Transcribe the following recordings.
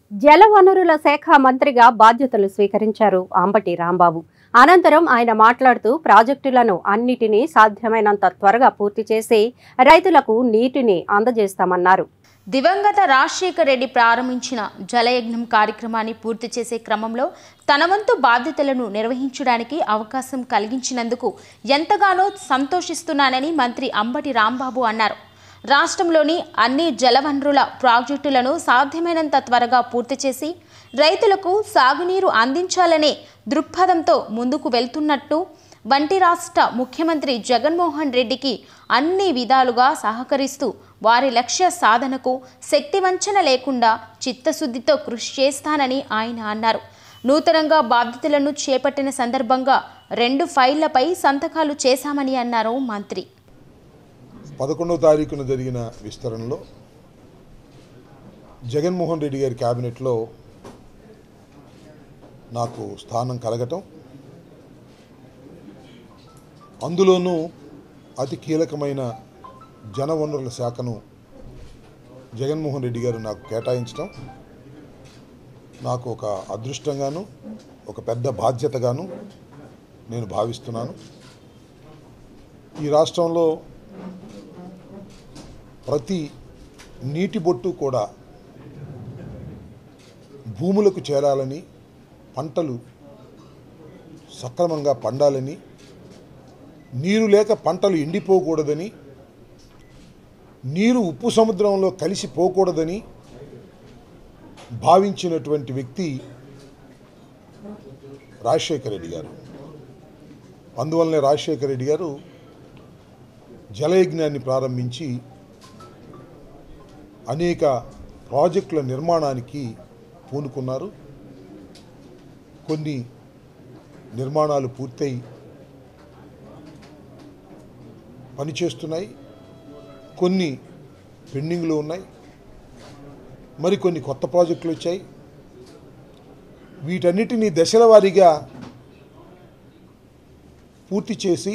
జలవనరుల శాఖ మంత్రిగా బాధ్యతలు స్వీకరించారు అంబటి రాంబాబు అనంతరం ఆయన మాట్లాడుతూ ప్రాజెక్టులను అన్నిటినీ సాధ్యమైనంత త్వరగా పూర్తి చేసి రైతులకు నీటిని అందజేస్తామన్నారు దివంగత రాజశేఖర రెడ్డి ప్రారంభించిన జలయజ్ఞం కార్యక్రమాన్ని పూర్తి చేసే క్రమంలో తన వంతు బాధ్యతలను నిర్వహించడానికి అవకాశం కలిగించినందుకు ఎంతగానో సంతోషిస్తున్నానని మంత్రి అంబటి రాంబాబు అన్నారు రాష్ట్రంలోని అన్ని జలవనరుల ప్రాజెక్టులను సాధ్యమైనంత త్వరగా పూర్తి చేసి రైతులకు సాగునీరు అందించాలనే దృక్పథంతో ముందుకు వెళ్తున్నట్టు వంటి రాష్ట్ర ముఖ్యమంత్రి జగన్మోహన్ రెడ్డికి అన్ని విధాలుగా సహకరిస్తూ వారి లక్ష్య సాధనకు శక్తివంచన లేకుండా చిత్తశుద్ధితో కృషి చేస్తానని ఆయన అన్నారు నూతనంగా బాధ్యతలను చేపట్టిన సందర్భంగా రెండు ఫైళ్లపై సంతకాలు చేశామని అన్నారు మంత్రి పదకొండవ తారీఖున జరిగిన విస్తరణలో జగన్మోహన్ రెడ్డి గారి క్యాబినెట్లో నాకు స్థానం కలగటం అందులోనూ అతి కీలకమైన జనవనరుల శాఖను జగన్మోహన్ రెడ్డి గారు నాకు కేటాయించడం నాకు ఒక అదృష్టంగాను ఒక పెద్ద బాధ్యతగాను నేను భావిస్తున్నాను ఈ రాష్ట్రంలో ప్రతి నీటి బొట్టు కూడా భూములకు చేరాలని పంటలు సక్రమంగా పండాలని నీరు లేక పంటలు ఎండిపోకూడదని నీరు ఉప్పు సముద్రంలో కలిసిపోకూడదని భావించినటువంటి వ్యక్తి రాజశేఖర రెడ్డి గారు అందువల్లనే రాజశేఖర రెడ్డి గారు జలయజ్ఞాన్ని ప్రారంభించి అనేక ప్రాజెక్టుల నిర్మాణానికి పూనుకున్నారు కొన్ని నిర్మాణాలు పూర్తయి పనిచేస్తున్నాయి కొన్ని పెండింగ్లో ఉన్నాయి మరికొన్ని కొత్త ప్రాజెక్టులు వచ్చాయి వీటన్నిటినీ దశల వారీగా పూర్తి చేసి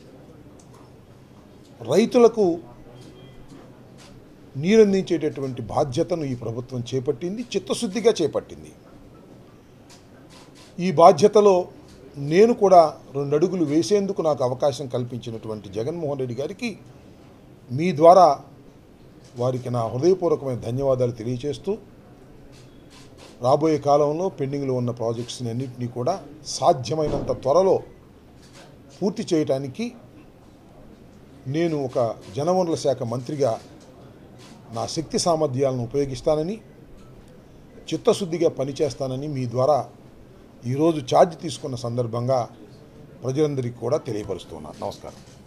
రైతులకు నీరందించేటటువంటి బాధ్యతను ఈ ప్రభుత్వం చేపట్టింది చిత్తశుద్ధిగా చేపట్టింది ఈ బాధ్యతలో నేను కూడా రెండు అడుగులు వేసేందుకు నాకు అవకాశం కల్పించినటువంటి జగన్మోహన్ రెడ్డి గారికి మీ ద్వారా వారికి నా హృదయపూర్వకమైన ధన్యవాదాలు తెలియజేస్తూ రాబోయే కాలంలో పెండింగ్లో ఉన్న ప్రాజెక్ట్స్ని అన్నింటినీ కూడా సాధ్యమైనంత త్వరలో పూర్తి చేయటానికి నేను ఒక జనవనరుల శాఖ మంత్రిగా నా శక్తి సామర్థ్యాలను ఉపయోగిస్తానని చిత్తశుద్ధిగా పనిచేస్తానని మీ ద్వారా ఈరోజు ఛార్జ్ తీసుకున్న సందర్భంగా ప్రజలందరికీ కూడా తెలియపరుస్తున్నాను నమస్కారం